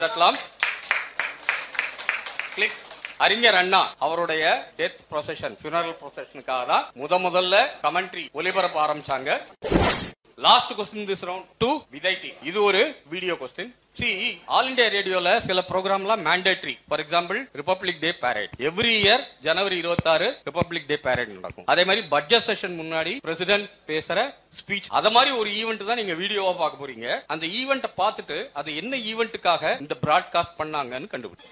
தட்டலாம் கிளிக் அறிஞர் அண்ணா அவருடைய டெத் ப்ரொசஷன் funeral ப்ரொசஷனுக்காக தான் முத முதல்ல கமெண்ட்ரி ஒலிபரப்ப ஆரம்பிச்சாங்க last question this round to விதை டீம் இது ஒரு video question see all India ரேடியோல சில ப்ரோக்ராம்லாம் mandatory for example Republic Day parade every year January 26 Republic Day parade நடக்கும் அதே மாதிரி பட்ஜெட் செஷன் முன்னாடி பிரசிடென்ட் பேசுற ஸ்பீச் அத மாதிரி ஒரு ஈவெண்ட் தான் நீங்க வீடியோவா பார்க்க போறீங்க அந்த ஈவெண்ட்டை பார்த்துட்டு அது என்ன ஈவெண்ட்டுக்காக இந்த பிராட்காஸ்ட் பண்ணாங்கன்னு கண்டுபிடி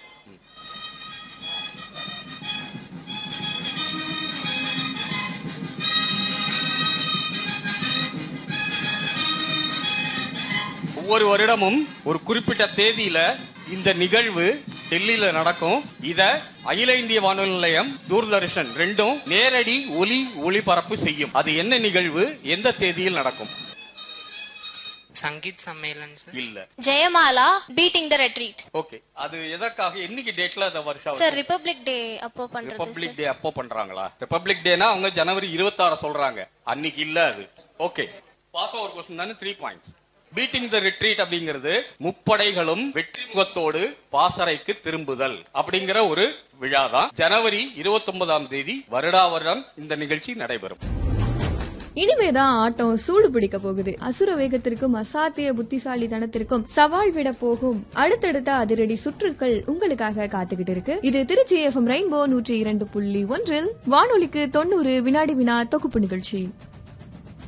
ஒவ்வொரு வருடமும் ஒரு குறிப்பிட்ட தேதியில இந்த நிகழ்வு டெல்லியில நடக்கும் இத அகில இந்திய வானொலி நிலையம் தூர்தர்ஷன் ரெண்டும் நேரடி ஒலி ஒளிபரப்பு செய்யும் அது என்ன நிகழ்வு எந்த தேதியில் நடக்கும் சங்கீத் சம்மேளன் சார் இல்ல Jayamala beating the retreat okay அது எதற்காக என்னைக்கு டேட்ல அந்த வருஷம் சார் ரிபப்ளிக் டே அப்போ பண்றது ரிபப்ளிக் டே அப்போ பண்றாங்களா ரிபப்ளிக் டேனா அவங்க ஜனவரி 26 சொல்றாங்க அன்னைக்கு இல்ல அது ஓகே பாஸ் ஓவர் கொஸ்டின் தானே three points beating the retreat அப்படிங்கிறது முப்படைகளும் வெற்றி முகத்தோடு பாசறைக்கு திரும்புதல் அப்படிங்கிற ஒரு விழா தான் ஜனவரி 29ஆம் தேதி வருடா வருடம் இந்த நிகழ்ச்சி நடைபெறும் இனிமேதான் ஆட்டம் சூடு பிடிக்க போகுது அசுர வேகத்திற்கும் அசாத்திய புத்திசாலித்தனத்திற்கும் சவால் விட போகும் அடுத்தடுத்த அதிரடி சுற்றுக்கள் உங்களுக்காக காத்துக்கிட்டு இருக்கு இது திருச்சி எஃப்எம் ரெயின்போ நூற்றி இரண்டு புள்ளி ஒன்றில் வானொலிக்கு தொண்ணூறு வினாடி வினா தொகுப்பு நிகழ்ச்சி